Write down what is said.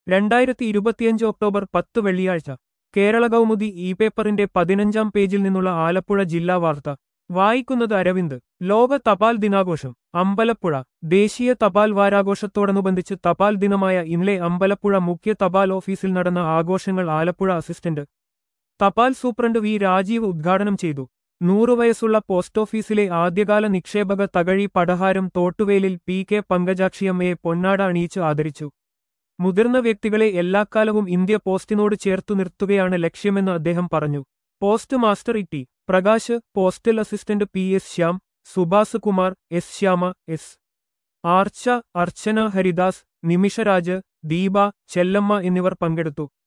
രണ്ടായിരത്തി ഇരുപത്തിയഞ്ച് ഒക്ടോബർ പത്ത് വെള്ളിയാഴ്ച കേരള കൗമുദി ഇ പേപ്പറിന്റെ പതിനഞ്ചാം പേജിൽ നിന്നുള്ള ആലപ്പുഴ ജില്ലാ വാർത്ത വായിക്കുന്നത് അരവിന്ദ് ലോക തപാൽ ദിനാഘോഷം അമ്പലപ്പുഴ ദേശീയ തപാൽ വാരാഘോഷത്തോടനുബന്ധിച്ച് തപാൽ ദിനമായ ഇന്നലെ അമ്പലപ്പുഴ മുഖ്യ തപാൽ ഓഫീസിൽ നടന്ന ആഘോഷങ്ങൾ ആലപ്പുഴ അസിസ്റ്റന്റ് തപാൽ സൂപ്രണ്ട് വി രാജീവ് ഉദ്ഘാടനം ചെയ്തു നൂറു വയസ്സുള്ള പോസ്റ്റ് ഓഫീസിലെ ആദ്യകാല നിക്ഷേപക തകഴി പടഹാരം തോട്ടുവേലിൽ പി കെ പങ്കജാക്ഷിയമ്മയെ പൊന്നാട അണിയിച്ച് ആദരിച്ചു മുതിർന്ന വ്യക്തികളെ എല്ലാക്കാലവും ഇന്ത്യ പോസ്റ്റിനോട് ചേർത്തു നിർത്തുകയാണ് ലക്ഷ്യമെന്ന് അദ്ദേഹം പറഞ്ഞു post master E T Prakash postal assistant P S Shyam Subhas Kumar S Shyama S Archa Archana Haridas Nimisharaj Deepa Chellamma എന്നിവർ പങ്കെടുത്തു